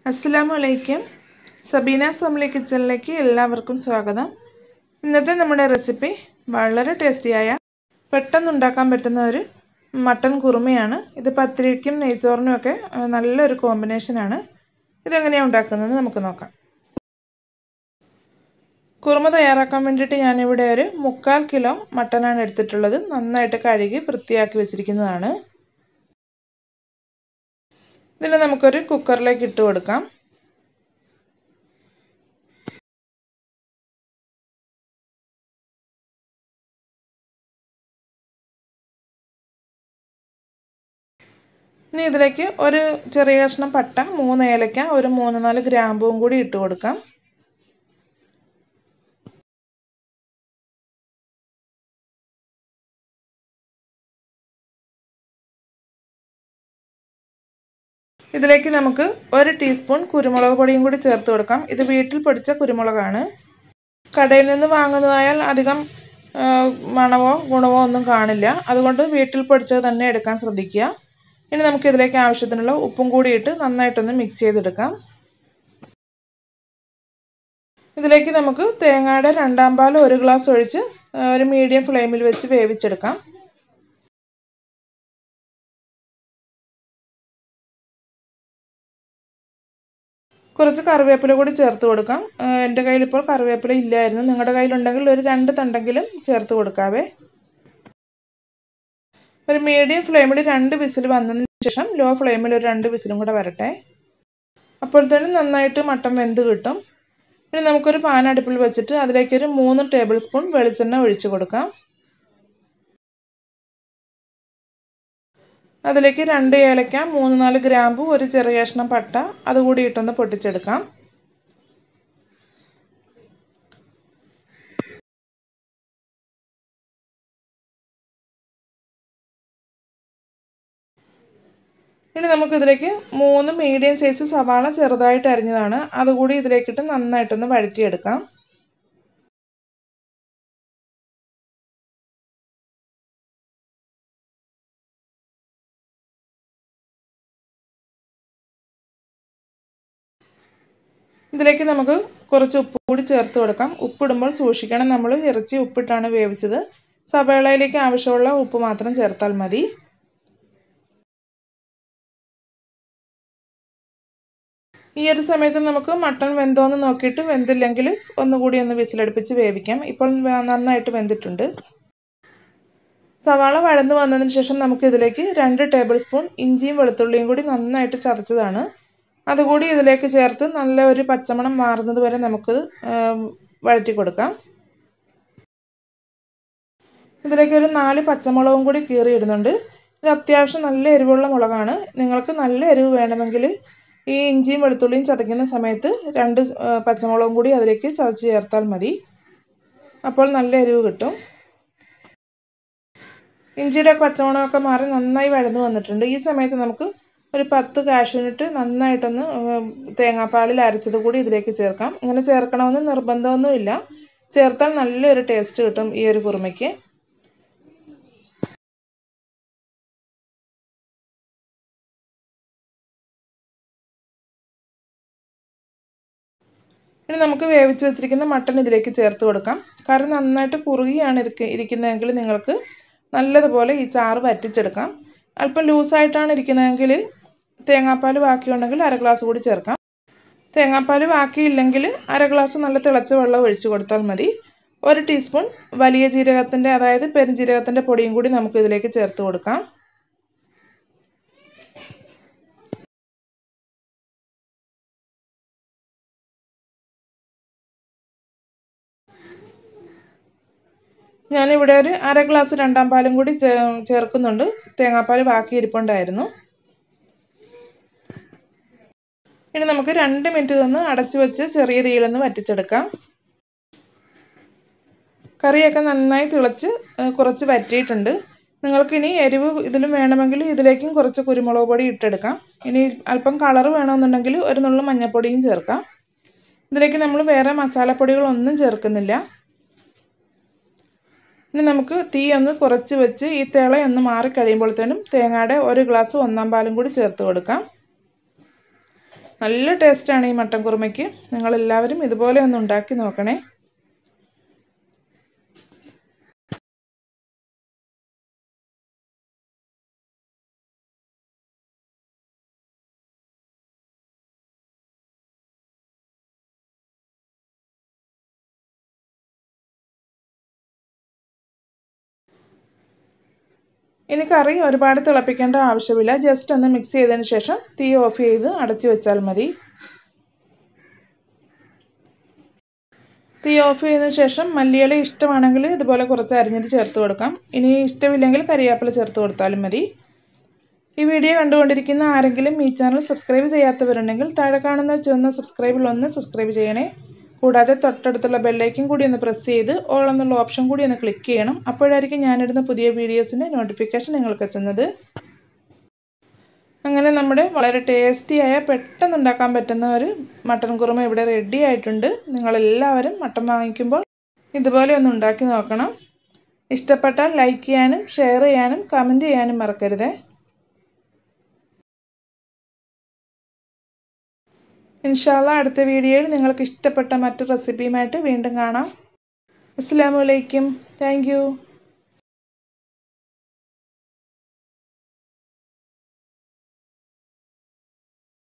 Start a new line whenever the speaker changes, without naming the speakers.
അസ്സലാമു അലൈക്കും സബീന സോംലി കിച്ചണിലേക്ക് എല്ലാവർക്കും സ്വാഗതം ഇന്നത്തെ നമ്മുടെ റെസിപ്പി വളരെ ടേസ്റ്റിയായ പെട്ടെന്ന് ഉണ്ടാക്കാൻ പറ്റുന്ന ഒരു മട്ടൻ കുറുമയാണ് ഇത് പത്തിരിക്കും നെയ്ച്ചോറിനും ഒക്കെ ആ, നല്ലൊരു കോമ്പിനേഷനാണ് ഇതെങ്ങനെയാണ് ഉണ്ടാക്കുന്നത് നമുക്ക് നോക്കാം കുറുമ തയ്യാറാക്കാൻ വേണ്ടിയിട്ട് ഞാനിവിടെ ഒരു മുക്കാൽ കിലോ മട്ടനാണ് എടുത്തിട്ടുള്ളത് നന്നായിട്ട് കഴുകി വൃത്തിയാക്കി വെച്ചിരിക്കുന്നതാണ് ഇതിനെ നമുക്കൊരു കുക്കറിലേക്ക് ഇട്ട് കൊടുക്കാം ഇനി ഇതിലേക്ക് ഒരു ചെറിയ കഷ്ണം പട്ട മൂന്ന് ഏലക്ക ഒരു മൂന്ന് നാല് ഗ്രാമ്പും കൂടി ഇട്ട് കൊടുക്കാം ഇതിലേക്ക് നമുക്ക് ഒരു ടീസ്പൂൺ കുരുമുളക് പൊടിയും കൂടി ചേർത്ത് കൊടുക്കാം ഇത് വീട്ടിൽ പൊടിച്ച കുരുമുളകാണ് കടയിൽ നിന്ന് വാങ്ങുന്നതായാൽ അധികം മണമോ ഗുണമോ ഒന്നും കാണില്ല അതുകൊണ്ട് വീട്ടിൽ പൊടിച്ചത് തന്നെ എടുക്കാൻ ശ്രദ്ധിക്കുക ഇനി നമുക്ക് ഇതിലേക്ക് ആവശ്യത്തിനുള്ള ഉപ്പും കൂടി ഇട്ട് നന്നായിട്ടൊന്ന് മിക്സ് ചെയ്തെടുക്കാം ഇതിലേക്ക് നമുക്ക് തേങ്ങയുടെ രണ്ടാം പാൽ ഒരു ഗ്ലാസ് ഒഴിച്ച് ഒരു മീഡിയം ഫ്ലെയിമിൽ വെച്ച് വേവിച്ചെടുക്കാം കുറച്ച് കറിവേപ്പില കൂടി ചേർത്ത് കൊടുക്കാം എൻ്റെ കയ്യിൽ ഇപ്പോൾ കറിവേപ്പില ഇല്ലായിരുന്നു നിങ്ങളുടെ കയ്യിലുണ്ടെങ്കിൽ ഒരു രണ്ട് തണ്ടെങ്കിലും ചേർത്ത് കൊടുക്കാവേ ഒരു മീഡിയം ഫ്ലെയിമിൽ രണ്ട് വിസിൽ വന്നതിന് ശേഷം ലോ ഫ്ലെയിമിൽ ഒരു രണ്ട് വിസിലും കൂടെ വരട്ടെ അപ്പോഴത്തേനും നന്നായിട്ട് മട്ടൻ വെന്ത് കിട്ടും ഇനി നമുക്കൊരു പാൻ അടുപ്പിൽ വെച്ചിട്ട് അതിലേക്ക് ഒരു മൂന്ന് ടേബിൾ സ്പൂൺ വെളിച്ചെണ്ണ ഒഴിച്ചു കൊടുക്കാം അതിലേക്ക് രണ്ട് ഏലക്ക മൂന്ന് നാല് ഗ്രാമ്പു ഒരു ചെറിയ കഷ്ണം പട്ട അതുകൂടി ഇട്ടൊന്ന് പൊട്ടിച്ചെടുക്കാം ഇനി നമുക്ക് ഇതിലേക്ക് മൂന്ന് മീഡിയം സൈസ് സവാള ചെറുതായിട്ട് അരിഞ്ഞതാണ് അതുകൂടി ഇതിലേക്കിട്ട് നന്നായിട്ടൊന്ന് വഴറ്റിയെടുക്കാം ഇതിലേക്ക് നമുക്ക് കുറച്ച് ഉപ്പ് കൂടി ചേർത്ത് കൊടുക്കാം ഉപ്പിടുമ്പോൾ സൂക്ഷിക്കണം നമ്മൾ ഇറച്ചി ഉപ്പിട്ടാണ് വേവിച്ചത് സവേളയിലേക്ക് ആവശ്യമുള്ള ഉപ്പ് മാത്രം ചേർത്താൽ മതി ഈ ഒരു സമയത്ത് നമുക്ക് മട്ടൺ വെന്തോന്ന് നോക്കിയിട്ട് വെന്തില്ലെങ്കിൽ ഒന്നുകൂടി ഒന്ന് വിസിലടുപ്പിച്ച് വേവിക്കാം ഇപ്പോൾ നന്നായിട്ട് വെന്തിട്ടുണ്ട് സവാള വഴന്നു വന്നതിന് ശേഷം നമുക്ക് ഇതിലേക്ക് രണ്ട് ടേബിൾ സ്പൂൺ ഇഞ്ചിയും വെളുത്തുള്ളിയും കൂടി നന്നായിട്ട് ചതച്ചതാണ് അതുകൂടി ഇതിലേക്ക് ചേർത്ത് നല്ല ഒരു പച്ചമണം മാറുന്നത് വരെ നമുക്ക് വഴറ്റി കൊടുക്കാം ഇതിലേക്ക് ഒരു നാല് പച്ചമുളകും കൂടി കീറി ഇടുന്നുണ്ട് ഇത് അത്യാവശ്യം നല്ല എരിവുള്ള മുളകാണ് നിങ്ങൾക്ക് നല്ല എരിവ് വേണമെങ്കിൽ ഈ ഇഞ്ചിയും വെളുത്തുള്ളിയും ചതയ്ക്കുന്ന സമയത്ത് രണ്ട് പച്ചമുളകും കൂടി അതിലേക്ക് ചതച്ച് ചേർത്താൽ മതി അപ്പോൾ നല്ല എരിവ് കിട്ടും ഇഞ്ചിയുടെ പച്ചമുളകൊക്കെ മാറി നന്നായി വഴന്നു വന്നിട്ടുണ്ട് ഈ സമയത്ത് നമുക്ക് ഒരു പത്ത് കാഷ്യൂനിട്ട് നന്നായിട്ടൊന്ന് തേങ്ങാപ്പാലിൽ അരച്ചത് കൂടി ഇതിലേക്ക് ചേർക്കാം ഇങ്ങനെ ചേർക്കണമെന്ന് നിർബന്ധമൊന്നുമില്ല ചേർത്താൽ നല്ലൊരു ടേസ്റ്റ് കിട്ടും ഈ ഒരു കുറുമയ്ക്ക് ഇനി നമുക്ക് വേവിച്ച് വെച്ചിരിക്കുന്ന മട്ടൺ ഇതിലേക്ക് ചേർത്ത് കൊടുക്കാം കറി നന്നായിട്ട് കുറുകിയാണ് ഇരിക്കുന്നതെങ്കിൽ നിങ്ങൾക്ക് നല്ലതുപോലെ ഈ ചാറ് വറ്റിച്ചെടുക്കാം അല്പം ലൂസായിട്ടാണ് ഇരിക്കുന്നതെങ്കിൽ തേങ്ങാപ്പാൽ ബാക്കിയുണ്ടെങ്കിൽ അര ഗ്ലാസ് കൂടി ചേർക്കാം തേങ്ങാപ്പാൽ ബാക്കിയില്ലെങ്കിൽ അര ഗ്ലാസ് നല്ല തിളച്ച വെള്ളം ഒഴിച്ച് കൊടുത്താൽ മതി ഒരു ടീസ്പൂൺ വലിയ ജീരകത്തിൻ്റെ അതായത് പെരുംജീരകത്തിൻ്റെ പൊടിയും കൂടി നമുക്ക് ഇതിലേക്ക് ചേർത്ത് കൊടുക്കാം ഞാനിവിടെ ഒരു അര ഗ്ലാസ് രണ്ടാം പാലും കൂടി ചേർക്കുന്നുണ്ട് തേങ്ങാപ്പാൽ ബാക്കി ഇരിപ്പുണ്ടായിരുന്നു ഇനി നമുക്ക് രണ്ട് മിനിറ്റ് നിന്ന് അടച്ചു വെച്ച് ചെറിയ തീയിലൊന്ന് വറ്റിച്ചെടുക്കാം കറിയൊക്കെ നന്നായി തിളച്ച് കുറച്ച് വറ്റിയിട്ടുണ്ട് നിങ്ങൾക്കിനി എരിവ് ഇതിലും വേണമെങ്കിൽ ഇതിലേക്കും കുറച്ച് കുരുമുളക് പൊടി ഇട്ടെടുക്കാം ഇനി അല്പം കളർ വേണമെന്നുണ്ടെങ്കിൽ ഒരു നുള്ളു മഞ്ഞൾപ്പൊടിയും ചേർക്കാം ഇതിലേക്ക് നമ്മൾ വേറെ മസാലപ്പൊടികളൊന്നും ചേർക്കുന്നില്ല ഇനി നമുക്ക് തീ ഒന്ന് കുറച്ച് വെച്ച് ഈ തിളയൊന്ന് മാറി കഴിയുമ്പോഴത്തേനും തേങ്ങയുടെ ഒരു ഗ്ലാസ് ഒന്നാം പാലും കൂടി ചേർത്ത് കൊടുക്കാം നല്ല ടേസ്റ്റാണ് ഈ മട്ടൻ കുറുമയ്ക്ക് നിങ്ങളെല്ലാവരും ഇതുപോലെ ഒന്ന് ഉണ്ടാക്കി നോക്കണേ ഇനി കറി ഒരുപാട് തിളപ്പിക്കേണ്ട ആവശ്യമില്ല ജസ്റ്റ് ഒന്ന് മിക്സ് ചെയ്തതിന് ശേഷം തീ ഓഫ് ചെയ്ത് അടച്ചു വെച്ചാൽ മതി തീ ഓഫ് ചെയ്തതിന് ശേഷം മല്ലിയില ഇഷ്ടമാണെങ്കിൽ ഇതുപോലെ കുറച്ച് അരിഞ്ഞത് ചേർത്ത് കൊടുക്കാം ഇനി ഇഷ്ടമില്ലെങ്കിൽ കരിയാപ്പില ചേർത്ത് കൊടുത്താലും മതി ഈ വീഡിയോ കണ്ടുകൊണ്ടിരിക്കുന്ന ആരെങ്കിലും ഈ ചാനൽ സബ്സ്ക്രൈബ് ചെയ്യാത്തവരുണ്ടെങ്കിൽ താഴെ കാണുന്ന ചുവന്ന സബ്സ്ക്രൈബിൽ ഒന്ന് സബ്സ്ക്രൈബ് ചെയ്യണേ കൂടാതെ തൊട്ടടുത്തുള്ള ബെല്ലൈക്കും കൂടി ഒന്ന് പ്രസ് ചെയ്ത് ഓൾ എന്നുള്ള ഓപ്ഷൻ കൂടി ഒന്ന് ക്ലിക്ക് ചെയ്യണം അപ്പോഴായിരിക്കും ഞാനിടുന്ന പുതിയ വീഡിയോസിൻ്റെ നോട്ടിഫിക്കേഷൻ നിങ്ങൾക്ക് എത്തുന്നത് അങ്ങനെ നമ്മുടെ വളരെ ടേസ്റ്റിയായ പെട്ടെന്ന് ഉണ്ടാക്കാൻ പറ്റുന്ന ഒരു മട്ടൻ കുറുമ ഇവിടെ റെഡി ആയിട്ടുണ്ട് നിങ്ങളെല്ലാവരും മട്ടൻ വാങ്ങിക്കുമ്പോൾ ഇതുപോലെ ഒന്ന് ഉണ്ടാക്കി നോക്കണം ഇഷ്ടപ്പെട്ടാൽ ലൈക്ക് ചെയ്യാനും ഷെയർ ചെയ്യാനും കമൻറ്റ് ചെയ്യാനും മറക്കരുതേ ഇൻഷാല്ല അടുത്ത വീഡിയോയിൽ നിങ്ങൾക്ക് ഇഷ്ടപ്പെട്ട മറ്റു റെസിപ്പിയുമായിട്ട് വീണ്ടും കാണാം അസ്സാം വലൈക്കും താങ്ക്